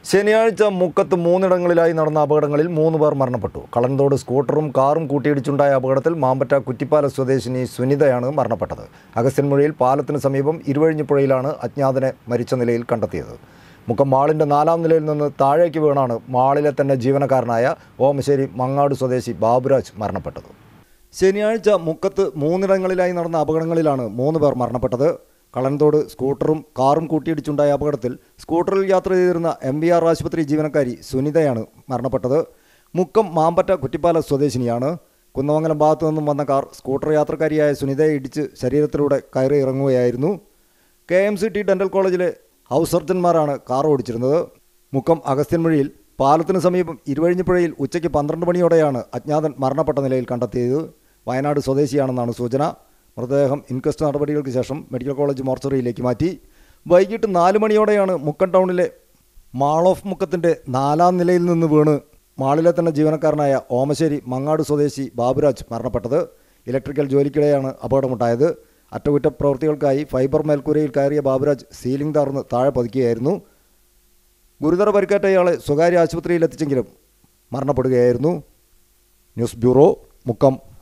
ശനിയാഴ്ച മുക്കത്ത് മൂന്നിടങ്ങളിലായി നടന്ന അപകടങ്ങളിൽ മൂന്ന് പേർ മരണപ്പെട്ടു കളന്തോട് സ്കൂട്ടറും കാറും കൂട്ടിയിടിച്ചുണ്ടായ അപകടത്തിൽ മാമ്പറ്റ കുറ്റിപ്പാല സ്വദേശിനി സുനിതയാണ് മരണപ്പെട്ടത് അഗസ്ത്യൻമുഴയിൽ പാലത്തിന് സമീപം ഇരുവഴിഞ്ഞിപ്പുഴയിലാണ് അജ്ഞാതനെ മരിച്ച നിലയിൽ കണ്ടെത്തിയത് മുക്കം മാളിൻ്റെ നാലാം നിലയിൽ നിന്ന് താഴേക്ക് വീണാണ് മാളിലെ തന്നെ ജീവനക്കാരനായ ഓമശ്ശേരി മങ്ങാട് സ്വദേശി ബാബുരാജ് മരണപ്പെട്ടത് ശനിയാഴ്ച മുക്കത്ത് മൂന്നിടങ്ങളിലായി നടന്ന അപകടങ്ങളിലാണ് മൂന്ന് പേർ മരണപ്പെട്ടത് കളൻതോട് സ്കൂട്ടറും കാറും കൂട്ടിയിടിച്ചുണ്ടായ അപകടത്തിൽ സ്കൂട്ടറിൽ യാത്ര ചെയ്തിരുന്ന എം വി ആർ ആശുപത്രി ജീവനക്കാരി സുനിതയാണ് മരണപ്പെട്ടത് മുക്കം മാമ്പറ്റ കുറ്റിപ്പാല സ്വദേശിനിയാണ് കുന്നമംഗലം ഭാഗത്തു നിന്നും വന്ന കാർ സ്കൂട്ടർ യാത്രക്കാരിയായ സുനിതയെ ഇടിച്ച് ശരീരത്തിലൂടെ കയറി ഇറങ്ങുകയായിരുന്നു K M C T dental കോളേജിലെ ഹൗസ് സർജന്മാരാണ് കാർ ഓടിച്ചിരുന്നത് മുക്കം അഗസ്ത്യൻമൊഴിയിൽ പാലത്തിന് സമീപം ഇരുവഴിഞ്ഞിപ്പുഴയിൽ ഉച്ചയ്ക്ക് പന്ത്രണ്ട് മണിയോടെയാണ് അജ്ഞാതൻ മരണപ്പെട്ട നിലയിൽ കണ്ടെത്തിയത് വയനാട് സ്വദേശിയാണെന്നാണ് സൂചന മൃതദേഹം ഇൻക്വസ്റ്റ് നടപടികൾക്ക് ശേഷം മെഡിക്കൽ കോളേജ് മോർച്ചറിയിലേക്ക് മാറ്റി വൈകിട്ട് നാല് മണിയോടെയാണ് മുക്കം ടൗണിലെ മാൾ ഓഫ് മുക്കത്തിൻ്റെ നാലാം നിലയിൽ നിന്ന് വീണ് മാളിലെ തന്നെ ജീവനക്കാരനായ ഓമശ്ശേരി മങ്ങാട് സ്വദേശി ബാബുരാജ് മരണപ്പെട്ടത് ഇലക്ട്രിക്കൽ ജോലിക്കിടെയാണ് അപകടമുണ്ടായത് അറ്റകുറ്റപ്രവൃത്തികൾക്കായി ഫൈബർ മേൽക്കൂരയിൽ കയറിയ ബാബുരാജ് സീലിംഗ് തകർന്ന് താഴെ പതിക്കുകയായിരുന്നു ഗുരുതര പരിക്കേറ്റ ഇയാളെ സ്വകാര്യ ആശുപത്രിയിൽ എത്തിച്ചെങ്കിലും മരണപ്പെടുകയായിരുന്നു ന്യൂസ് ബ്യൂറോ മുക്കം